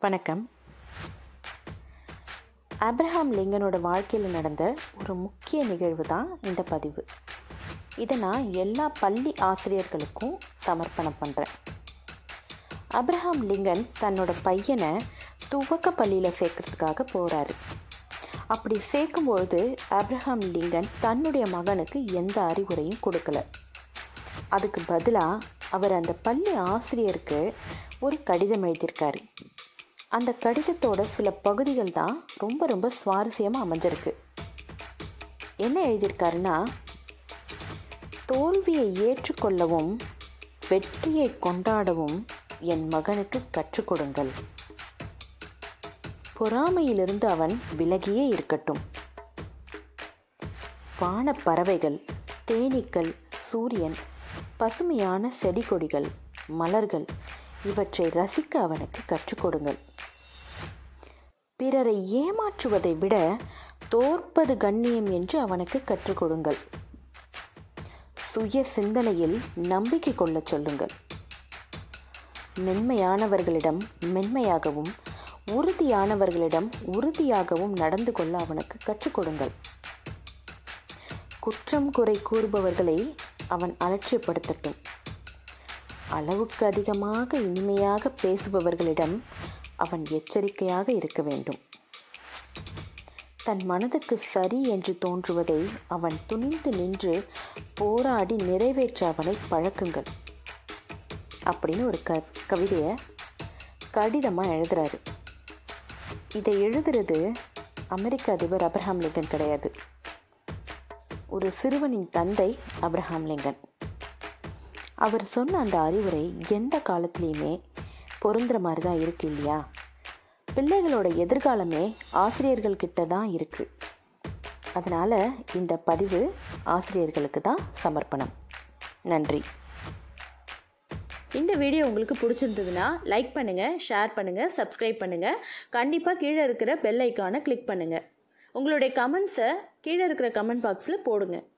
வணக்கம் ஆப்ரஹாம் லிங்கனோட வாழ்க்கையில் நடந்த ஒரு முக்கிய நிகழ்வு தான் இந்த பதிவு இதை நான் எல்லா பள்ளி ஆசிரியர்களுக்கும் சமர்ப்பணம் பண்ணுறேன் அப்ரஹாம் லிங்கன் தன்னோட பையனை துவக்க பள்ளியில் சேர்க்கறதுக்காக போகிறாரு அப்படி சேர்க்கும்பொழுது அப்ரஹாம் லிங்கன் தன்னுடைய மகனுக்கு எந்த அறிவுரையும் கொடுக்கல அதுக்கு பதிலாக அவர் அந்த பள்ளி ஆசிரியருக்கு ஒரு கடிதம் எழுதியிருக்காரு அந்த கடிதத்தோட சில பகுதிகள் தான் ரொம்ப ரொம்ப சுவாரஸ்யமாக அமைஞ்சிருக்கு என்ன எழுதியிருக்காருன்னா தோல்வியை ஏற்றுக்கொள்ளவும் வெற்றியை கொண்டாடவும் என் மகனுக்கு கற்றுக் கொடுங்கள் பொறாமையிலிருந்து அவன் விலகியே இருக்கட்டும் வானப் பறவைகள் தேனீக்கள் சூரியன் பசுமையான செடி கொடிகள் மலர்கள் இவற்றை ரசிக்க அவனுக்கு கற்றுக் கொடுங்கள் பிறரை ஏமாற்றுவதை விட தோற்பது கண்ணியம் என்று அவனுக்கு கற்றுக் கொடுங்கள் சுய சிந்தனையில் நம்பிக்கை கொள்ளச் சொல்லுங்கள் மென்மையானவர்களிடம் மென்மையாகவும் உறுதியானவர்களிடம் உறுதியாகவும் நடந்து கொள்ள அவனுக்கு கற்றுக் கொடுங்கள் குற்றம் குறை கூறுபவர்களை அவன் அலட்சியப்படுத்தட்டும் அளவுக்கு அதிகமாக இனிமையாக பேசுபவர்களிடம் அவன் எச்சரிக்கையாக இருக்க வேண்டும் தன் மனதுக்கு சரி என்று தோன்றுவதை அவன் துணிந்து நின்று போராடி நிறைவேற்ற அவனை பழக்குங்கள் அப்படின்னு ஒரு க கவிதையை கடிதமாக எழுதுறாரு இதை எழுதுறது அமெரிக்க அதிபர் அப்ரஹாம் லிங்கன் கிடையாது ஒரு சிறுவனின் தந்தை அப்ரஹாம் லிங்கன் அவர் சொன்ன அந்த அறிவுரை எந்த காலத்துலேயுமே பொருந்துற மாதிரி தான் இருக்கு இல்லையா பிள்ளைகளோட எதிர்காலமே ஆசிரியர்கள்கிட்ட தான் இருக்குது அதனால் இந்த பதிவு ஆசிரியர்களுக்கு தான் சமர்ப்பணம் நன்றி இந்த வீடியோ உங்களுக்கு பிடிச்சிருந்ததுன்னா லைக் பண்ணுங்கள் ஷேர் பண்ணுங்கள் சப்ஸ்கிரைப் பண்ணுங்கள் கண்டிப்பாக கீழே இருக்கிற பெல் ஐக்கானை கிளிக் பண்ணுங்கள் உங்களுடைய கமெண்ட்ஸை கீழே இருக்கிற கமெண்ட் பாக்ஸில் போடுங்க